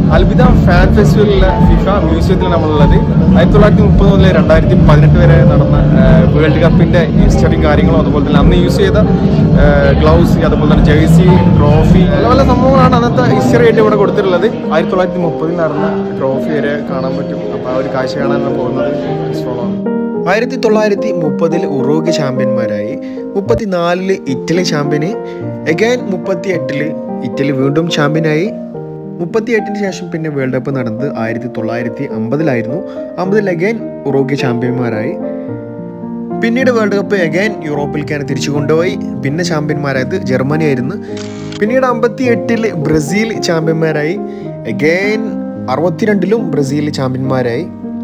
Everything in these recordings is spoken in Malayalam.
അൽബിദ ഫാൻ ഫെസ്റ്റിവലിലെ ഫിഫ മ്യൂസിയത്തിലാണ് നമ്മളുള്ളത് ആയിരത്തി തൊള്ളായിരത്തി മുപ്പത് മുതൽ രണ്ടായിരത്തി പതിനെട്ട് വരെ നടന്ന വേൾഡ് കപ്പിന്റെ ഹിസ്റ്ററിയും കാര്യങ്ങളും അതുപോലെ തന്നെ അന്ന് യൂസ് ചെയ്ത ഗ്ലൗസ് അതുപോലെ തന്നെ ജേഴ്സി ട്രോഫി പല പല സംഭവങ്ങളാണ് അന്നത്തെ ഹിസ്റ്ററി ആയിട്ട് ഇവിടെ കൊടുത്തിട്ടുള്ളത് ആയിരത്തി തൊള്ളായിരത്തി മുപ്പതിൽ നടന്ന ട്രോഫി വരെ കാണാൻ പറ്റും അപ്പോൾ ആ ഒരു കാഴ്ച കാണാനാണ് പോകുന്നത് Let's follow on. ആയിരത്തി തൊള്ളായിരത്തി മുപ്പതിൽ ഉറോഗ് ചാമ്പ്യന്മാരായി മുപ്പത്തിനാലില് ഇറ്റലി ചാമ്പ്യന് എഗൈൻ മുപ്പത്തി എട്ടില് ഇറ്റലി വീണ്ടും ചാമ്പ്യനായി മുപ്പത്തി എട്ടിന് ശേഷം പിന്നെ വേൾഡ് കപ്പ് നടന്നത് ആയിരത്തി തൊള്ളായിരത്തി അമ്പതിലായിരുന്നു അമ്പതിൽ എഗൈൻ ഉറോഗ്യ ചാമ്പ്യന്മാരായി പിന്നീട് വേൾഡ് കപ്പ് എഗൈൻ യൂറോപ്പിലേക്കാണ് തിരിച്ചു കൊണ്ടുപോയി പിന്നെ ചാമ്പ്യന്മാരായത് ജർമ്മനി ആയിരുന്നു പിന്നീട് അമ്പത്തി എട്ടിൽ ബ്രസീൽ ചാമ്പ്യന്മാരായി എഗൈൻ അറുപത്തിരണ്ടിലും ബ്രസീൽ ചാമ്പ്യന്മാരായി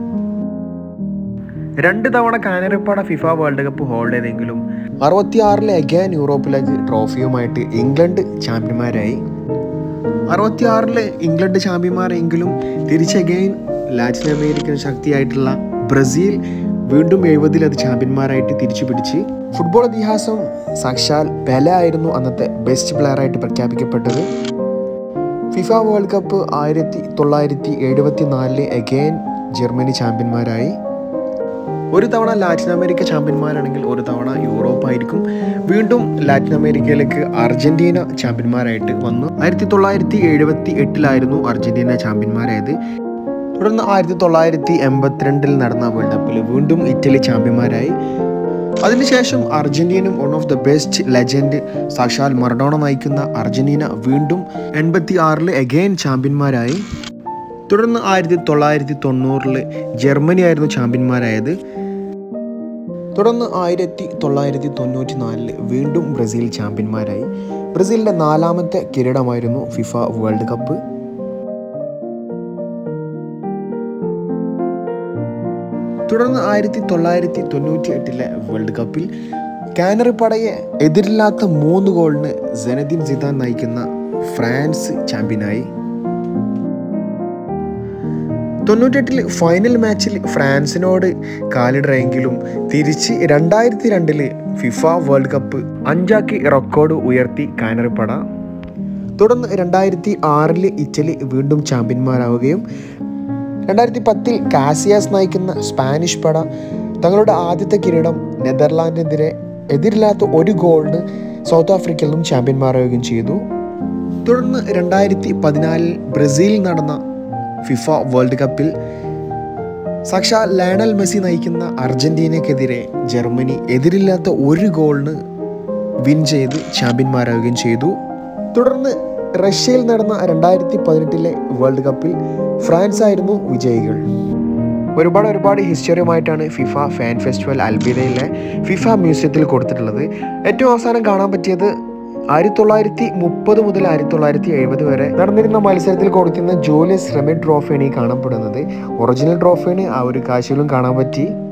രണ്ട് തവണ കാനറിപ്പാട ഫിഫ വേൾഡ് കപ്പ് ഹോൾഡ് ചെയ്തെങ്കിലും അറുപത്തിയാറിലെ അഗൈൻ യൂറോപ്പിലേക്ക് ട്രോഫിയുമായിട്ട് ഇംഗ്ലണ്ട് ചാമ്പ്യന്മാരായി അറുപത്തിയാറിലെ ഇംഗ്ലണ്ട് ചാമ്പ്യന്മാരെങ്കിലും തിരിച്ച് അഗൈൻ ലാറ്റിൻ അമേരിക്കൻ ശക്തിയായിട്ടുള്ള ബ്രസീൽ വീണ്ടും എഴുപതിൽ അത് ചാമ്പ്യന്മാരായിട്ട് തിരിച്ചു പിടിച്ച് ഫുട്ബോൾ ഇതിഹാസം സാക്ഷാൽ പെല ആയിരുന്നു അന്നത്തെ ബെസ്റ്റ് പ്ലെയർ ആയിട്ട് പ്രഖ്യാപിക്കപ്പെട്ടത് ഫിഫ വേൾഡ് കപ്പ് ആയിരത്തി തൊള്ളായിരത്തി എഴുപത്തി നാലില് അഗൈൻ ജർമ്മനി ചാമ്പ്യന്മാരായി ഒരു തവണ ലാറ്റിൻ അമേരിക്ക ചാമ്പ്യന്മാരാണെങ്കിൽ ഒരു തവണ യൂറോപ്പ് ആയിരിക്കും വീണ്ടും ലാറ്റിൻ അമേരിക്കയിലേക്ക് അർജന്റീന ചാമ്പ്യന്മാരായിട്ട് വന്നു ആയിരത്തി തൊള്ളായിരത്തി എഴുപത്തി എട്ടിലായിരുന്നു അർജന്റീന ചാമ്പ്യന്മാരായത് തുടർന്ന് ആയിരത്തി തൊള്ളായിരത്തി എൺപത്തിരണ്ടിൽ നടന്ന വേൾഡ് കപ്പിൽ വീണ്ടും ഇറ്റലി ചാമ്പ്യന്മാരായി അതിനുശേഷം അർജന്റീനയും one of the best legend സാക്ഷാൽ മറഡോണ നയിക്കുന്ന അർജന്റീന വീണ്ടും എൺപത്തി ആറിൽ എഗെയിൻ ചാമ്പ്യന്മാരായി തുടർന്ന് ആയിരത്തി തൊള്ളായിരത്തി തൊണ്ണൂറിൽ ജർമ്മനി ആയിരുന്നു ചാമ്പ്യന്മാരായത് തുടർന്ന് ആയിരത്തി തൊള്ളായിരത്തി തൊണ്ണൂറ്റി നാലില് വീണ്ടും ബ്രസീൽ ചാമ്പ്യന്മാരായി ബ്രസീലിൻ്റെ നാലാമത്തെ കിരീടമായിരുന്നു ഫിഫ വേൾഡ് കപ്പ് തുടർന്ന് ആയിരത്തി തൊള്ളായിരത്തി തൊണ്ണൂറ്റി എട്ടിലെ വേൾഡ് കപ്പിൽ കാനറി പടയെ എതിരില്ലാത്ത മൂന്ന് ഗോളിന് ജനദിൻ സിദാൻ നയിക്കുന്ന ഫ്രാൻസ് ചാമ്പ്യനായി തൊണ്ണൂറ്റെട്ടിൽ ഫൈനൽ മാച്ചിൽ ഫ്രാൻസിനോട് കാലിടറെങ്കിലും തിരിച്ച് രണ്ടായിരത്തി രണ്ടില് ഫിഫ വേൾഡ് കപ്പ് അഞ്ചാക്കി റെക്കോർഡ് ഉയർത്തി കാനറിപ്പട തുടർന്ന് രണ്ടായിരത്തി ആറില് ഇറ്റലി വീണ്ടും ചാമ്പ്യന്മാരാവുകയും രണ്ടായിരത്തി പത്തിൽ കാസിയാസ് നയിക്കുന്ന സ്പാനിഷ് പട തങ്ങളുടെ ആദ്യത്തെ കിരീടം നെതർലാൻഡിനെതിരെ എതിരില്ലാത്ത ഒരു ഗോളിന് സൗത്ത് ആഫ്രിക്കയിൽ നിന്നും ചാമ്പ്യന്മാരാവുകയും ചെയ്തു തുടർന്ന് രണ്ടായിരത്തി പതിനാലിൽ ബ്രസീലിൽ നടന്ന ഫിഫ വേൾഡ് കപ്പിൽ സാക്ഷാൽ ലയണൽ മെസ്സി നയിക്കുന്ന അർജന്റീനയ്ക്കെതിരെ ജർമ്മനി എതിരില്ലാത്ത ഒരു ഗോളിന് വിൻ ചെയ്ത് ചാമ്പ്യന്മാരാകുകയും ചെയ്തു തുടർന്ന് റഷ്യയിൽ നടന്ന രണ്ടായിരത്തി പതിനെട്ടിലെ വേൾഡ് കപ്പിൽ ഫ്രാൻസ് ആയിരുന്നു വിജയികൾ ഒരുപാട് ഒരുപാട് ഹിസ്റ്ററിയുമായിട്ടാണ് ഫിഫ ഫാൻ ഫെസ്റ്റിവൽ അൽബിദയിലെ ഫിഫ മ്യൂസിയത്തിൽ കൊടുത്തിട്ടുള്ളത് ഏറ്റവും അവസാനം കാണാൻ പറ്റിയത് ആയിരത്തി തൊള്ളായിരത്തി മുപ്പത് മുതൽ ആയിരത്തി തൊള്ളായിരത്തി എഴുപത് വരെ നടന്നിരുന്ന മത്സരത്തിൽ കൊടുക്കുന്ന ജൂലിയസ് റെമിഡ് ട്രോഫിയാണ് ഈ കാണപ്പെടുന്നത് ഒറിജിനൽ ട്രോഫിയാണ് ആ ഒരു കാഴ്ചയിലും കാണാൻ പറ്റി